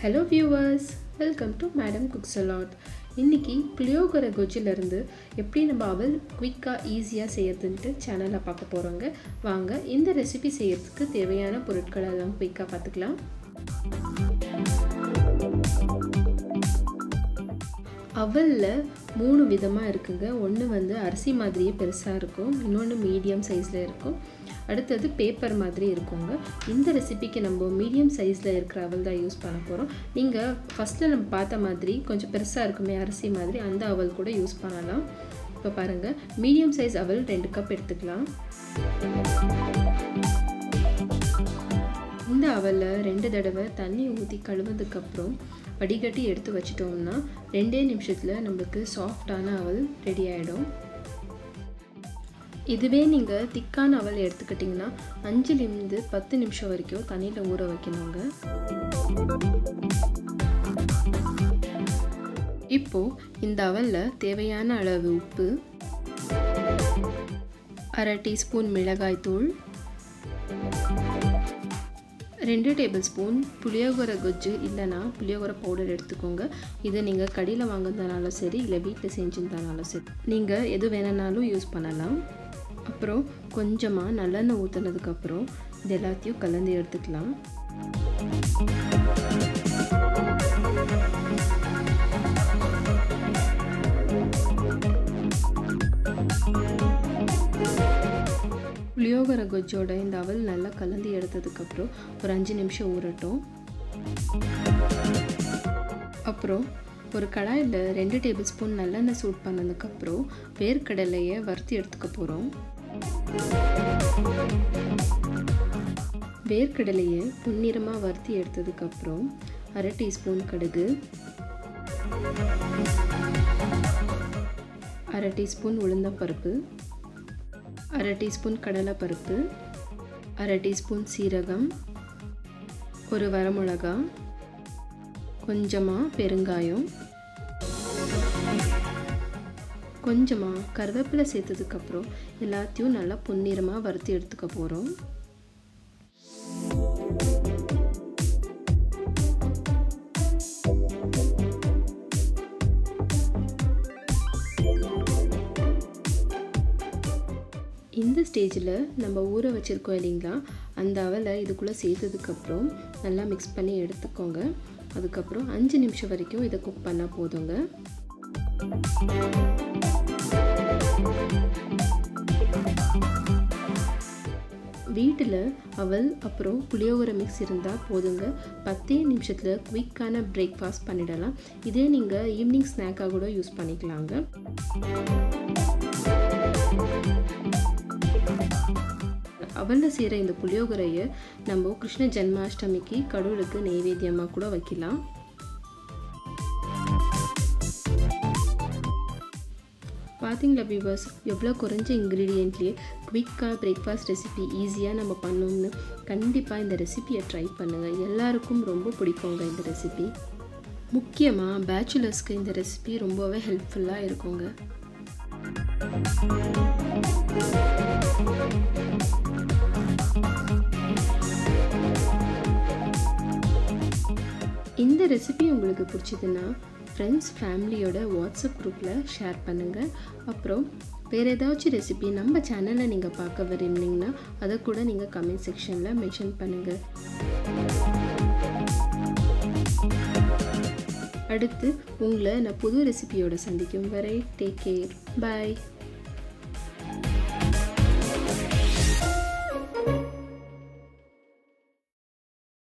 hello viewers welcome to madam cooks a lot இன்றைக்கி புளியோகரை கொஜ்ஜிலேருந்து எப்படி நம்ம அவல் குயிக்காக ஈஸியாக செய்யறதுன்ட்டு சேனலில் பார்க்க போகிறோங்க வாங்க இந்த ரெசிபி செய்யறதுக்கு தேவையான பொருட்களை எல்லாம் குயிக்காக பார்த்துக்கலாம் அவலில் மூணு விதமாக இருக்குங்க ஒன்று வந்து அரிசி மாதிரியே பெருசாக இருக்கும் இன்னொன்று மீடியம் சைஸில் இருக்கும் அடுத்தது பேப்பர் மாதிரி இருக்குங்க இந்த ரெசிபிக்கு நம்ம மீடியம் சைஸில் இருக்கிற அவல் தான் யூஸ் பண்ண போகிறோம் நீங்கள் ஃபஸ்ட்டில் நம்ம பார்த்த மாதிரி கொஞ்சம் பெருசாக இருக்குமே அரிசி மாதிரி அந்த அவல் கூட யூஸ் பண்ணலாம் இப்போ பாருங்கள் மீடியம் சைஸ் அவல் ரெண்டு கப் எடுத்துக்கலாம் இந்த அவலை ரெண்டு தடவை தண்ணி ஊற்றி கழுவதுக்கப்புறம் வடிகட்டி எடுத்து வச்சிட்டோம்னா ரெண்டே நிமிஷத்தில் நம்மளுக்கு சாஃப்டான அவல் ரெடி ஆகிடும் இதுவே நீங்கள் திக்கான அவல் எடுத்துக்கிட்டிங்கன்னா அஞ்சுலேருந்து பத்து நிமிஷம் வரைக்கும் தண்ணியில் ஊற வைக்கணுங்க இப்போது இந்த அவலில் தேவையான அளவு உப்பு அரை டீஸ்பூன் மிளகாய் தூள் ரெண்டு டேபிள் ஸ்பூன் புளியோகரை கொஜ்ஜு இல்லைனா புளியோகரை பவுடர் எடுத்துக்கோங்க இதை நீங்கள் கடையில் வாங்குறதுனாலும் சரி இல்லை வீட்டில் செஞ்சுருந்தாலும் சரி நீங்கள் எது வேணுனாலும் யூஸ் பண்ணலாம் அப்புறம் கொஞ்சமாக நல்லெண்ணெய் ஊற்றுனதுக்கப்புறம் இது எல்லாத்தையும் கலந்து எடுத்துக்கலாம் புளியோகரை கொஜ்ஜோட இந்த அவல் நல்லா கலந்து எடுத்ததுக்கப்புறம் ஒரு அஞ்சு நிமிஷம் ஊறட்டும் அப்புறம் ஒரு கடாயில் ரெண்டு டேபிள் ஸ்பூன் நல்லெண்ணெய் சூட் பண்ணதுக்கப்புறம் வேர்க்கடலையை வறுத்து எடுத்துக்க போகிறோம் வேர்க்கடலையை பொன்னிறமாக வறுத்தி எடுத்ததுக்கப்புறம் அரை டீஸ்பூன் கடுகு அரை டீஸ்பூன் உளுந்தம்பருப்பு அரை டீஸ்பூன் கடலைப்பருப்பு அரை டீஸ்பூன் சீரகம் ஒரு வரமிளகா கொஞ்சமாக பெருங்காயம் கொஞ்சமாக கருவேப்பிலை சேர்த்ததுக்கப்புறம் எல்லாத்தையும் நல்லா பொன்னிறமாக வறுத்து எடுத்துக்க போகிறோம் இந்த ஸ்டேஜில் நம்ம ஊற வச்சுருக்கோம் இல்லைங்களா அந்த அவலை இதுக்குள்ளே சேர்த்ததுக்கப்புறம் நல்லா மிக்ஸ் பண்ணி எடுத்துக்கோங்க அதுக்கப்புறம் அஞ்சு நிமிஷம் வரைக்கும் இதை குக் பண்ணால் போதுங்க வீட்டில் அவல் அப்புறம் புளியோகரை மிக்ஸ் இருந்தால் போதுங்க பத்தே நிமிஷத்தில் குயிக்கான பிரேக்ஃபாஸ்ட் பண்ணிடலாம் இதே நீங்கள் ஈவினிங் ஸ்நாக்காக கூட யூஸ் பண்ணிக்கலாங்க அவலில் செய்கிற இந்த புளியோகரையை நம்ம கிருஷ்ண ஜென்மாஷ்டமிக்கு கடவுளுக்கு நெய்வேத்தியமாக கூட வைக்கலாம் பார்த்தீங்களா வியூவர்ஸ் எவ்வளோ குறைஞ்ச இன்க்ரீடியண்ட்லேயே குவிக்காக பிரேக்ஃபாஸ்ட் ரெசிபி ஈஸியாக நம்ம பண்ணோம்னு கண்டிப்பாக இந்த ரெசிபியை ட்ரை பண்ணுங்கள் எல்லாருக்கும் ரொம்ப பிடிக்குங்க இந்த ரெசிபி முக்கியமாக பேச்சுலர்ஸ்க்கு இந்த ரெசிபி ரொம்பவே ஹெல்ப்ஃபுல்லாக இருக்குங்க இந்த ரெசிபி உங்களுக்கு பிடிச்சதுன்னா ஃப்ரெண்ட்ஸ் ஃபேமிலியோட வாட்ஸ்அப் குரூப்பில் ஷேர் பண்ணுங்கள் அப்புறம் வேறு ஏதாச்சும் ரெசிபி நம்ம சேனலில் நீங்கள் பார்க்க விரும்பினீங்கன்னா அதை கூட நீங்கள் கமெண்ட் செக்ஷனில் மென்ஷன் பண்ணுங்கள் அடுத்து உங்களை நான் புது ரெசிபியோட சந்திக்கும் வரை டேக் கேர் பாய்